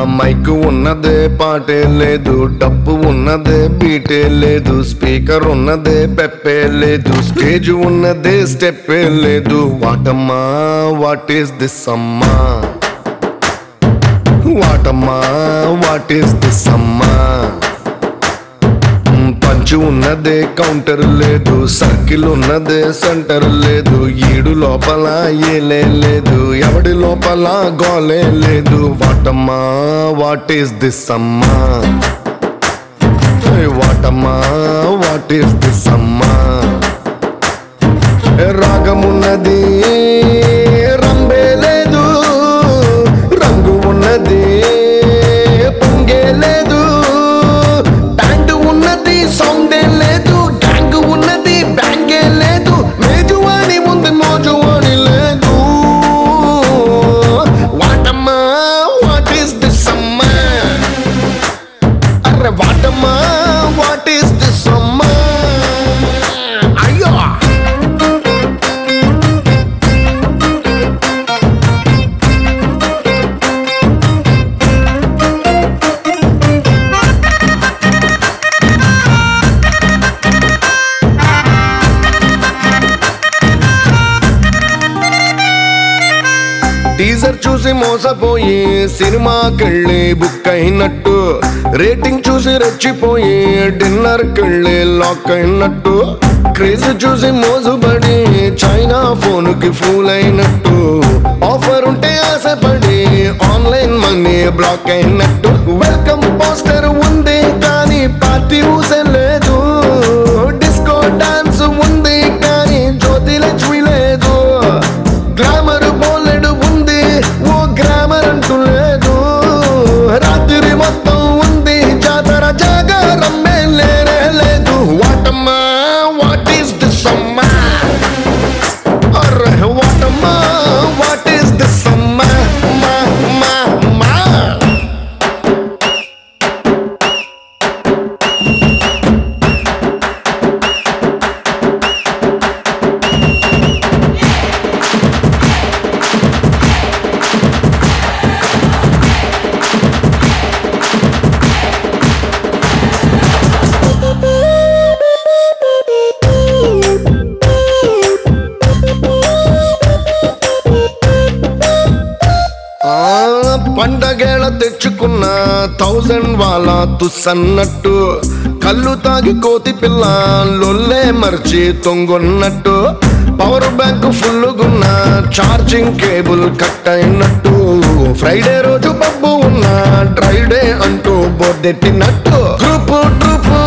mic ఉన్నదే పాటే లేదు డబ్బు ఉన్నదే బీటే లేదు స్పీకర్ ఉన్నదే పెప్పే లేదు స్టేజ్ ఉన్నదే స్టెప్పే లేదు వాటమ్మా వాట్ ఈస్ దిస్ అమ్మా వాటమ్మా వాట్ ఈస్ దిస్ అమ్మా పంచు ఉన్నదే కౌంటర్ లేదు సర్కిల్ ఉన్నదే సెంటర్ లేదు ఈడు లోపల ఏలే లేదు ఎవడి లోపల గోలే లేదు వాటమ్మా వాట్ ఈస్ దిస్ అమ్మా ఏ వాటమ్మా వాట్ ఈస్ దిస్ అమ్మా ఏ రాగమున్నది రంబే లేదు రంగు ఉన్నది పొంగే లేదు బ్యాండ్ ఉన్నది సౌండే లేదు గ్యాంగ్ ఉన్నది బ్యాంగే లేదు మేజువాణి ఉంది మోజువాణి లేదు వాటమ్మా వాట్ ఈస్ దిస్ అమ్మా అరే వాటమ్మా వాట్ ఈస్ దిస్ అమ్మా అయ్యో టీజర్ చూసి మోసపోయి సినిమాకెళ్ళి బుక్ అయినట్టు రేటింగ్ చూసి రెచ్చిపోయి డిన్నర్ కెళ్ళి లాక్ అయినట్టు క్రేజ్ చూసి మోజుబడి చైనా ఫోన్ కి ఫూల్ అయినట్టు ఆఫర్ ఉంటే ఆశపడి ఆన్లైన్ మనీ బ్లాక్ అయినట్టు వెల్కమ్ పోస్టర్ ఉంది కానీ పార్టీ ఊసలేదు డిస్కో డాన్స్ ఉంది కానీ జ్యోతి లక్ష్మి లేదు గ్లామర్ బోలెడు ఉంది ఓ గ్రామర్ అంటూ లేదు రాత్రి మొత్తం ఉంది జాతర జాగారమ్మే లేనే లేదు వాటమ్మా వాట్ ఈస్ దిస్ అమ్మా అర్రే వాటమ్మా వాట్ ఈస్ దిస్ అమ్మా మా మా మా ఆ పండగేళ తెచ్చుకున్న థౌజండ్ వాళ్ళ తుస్సన్నట్టు కళ్ళు తాగి కోతి పిల్ల లొల్లే మర్చి తొంగొన్నట్టు పవర్ బ్యాంక్ ఫుల్లుగున్న ఛార్జింగ్ కేబుల్ కట్ అయినట్టు ఫ్రైడే రోజు పబ్బు ఉన్న డ్రైడే అంటూ బొద్దెట్టినట్టు గ్రూప్ ట్రూప్